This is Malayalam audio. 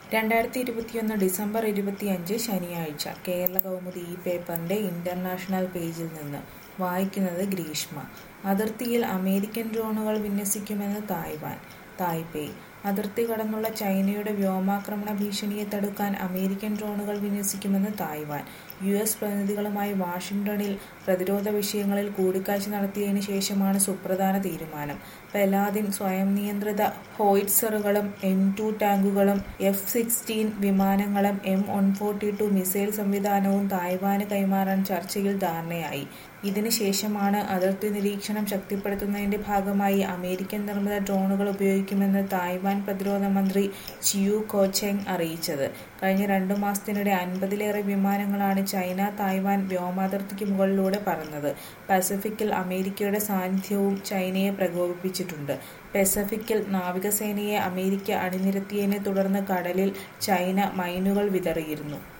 രണ്ടായിരത്തി ഇരുപത്തിയൊന്ന് ഡിസംബർ ഇരുപത്തിയഞ്ച് ശനിയാഴ്ച കേരള കൗമുദി ഈ പേപ്പറിന്റെ ഇന്റർനാഷണൽ പേജിൽ നിന്ന് വായിക്കുന്നത് ഗ്രീഷ്മ അതിർത്തിയിൽ അമേരിക്കൻ ഡ്രോണുകൾ വിന്യസിക്കുമെന്ന് തായ്വാൻ തായ്പേയ് അതിർത്തി കടന്നുള്ള ചൈനയുടെ വ്യോമാക്രമണ ഭീഷണിയെ തടുക്കാൻ അമേരിക്കൻ ഡ്രോണുകൾ വിന്യസിക്കുമെന്ന് തായ്വാൻ യു എസ് പ്രതിനിധികളുമായി വാഷിംഗ്ടണിൽ പ്രതിരോധ വിഷയങ്ങളിൽ കൂടിക്കാഴ്ച നടത്തിയതിനു ശേഷമാണ് സുപ്രധാന തീരുമാനം പെലാദിൻ സ്വയം നിയന്ത്രിത ഹോയിറ്റ്സറുകളും എം ടു ടാങ്കുകളും എഫ് സിക്സ്റ്റീൻ വിമാനങ്ങളും M one forty two missile സംവിധാനവും തായ്വാന് കൈമാറാൻ ചർച്ചയിൽ ധാരണയായി ഇതിന് ശേഷമാണ് അതിർത്തി നിരീക്ഷണം ശക്തിപ്പെടുത്തുന്നതിന്റെ ഭാഗമായി അമേരിക്കൻ നിർമ്മിത ഡ്രോണുകൾ ഉപയോഗിക്കുമെന്ന് തായ്വാൻ പ്രതിരോധ മന്ത്രി ചിയു കോച്ചെങ് അറിയിച്ചത് കഴിഞ്ഞ രണ്ടു മാസത്തിനിടെ അൻപതിലേറെ വിമാനങ്ങളാണ് ചൈന തായ്വാൻ വ്യോമാതിർത്തിക്ക് മുകളിലൂടെ പറന്നത് പസഫിക്കിൽ അമേരിക്കയുടെ സാന്നിധ്യവും ചൈനയെ പ്രകോപിപ്പിച്ചിട്ടുണ്ട് പസഫിക്കിൽ നാവികസേനയെ അമേരിക്ക അണിനിരത്തിയതിനെ തുടർന്ന് കടലിൽ ചൈന മൈനുകൾ വിതറിയിരുന്നു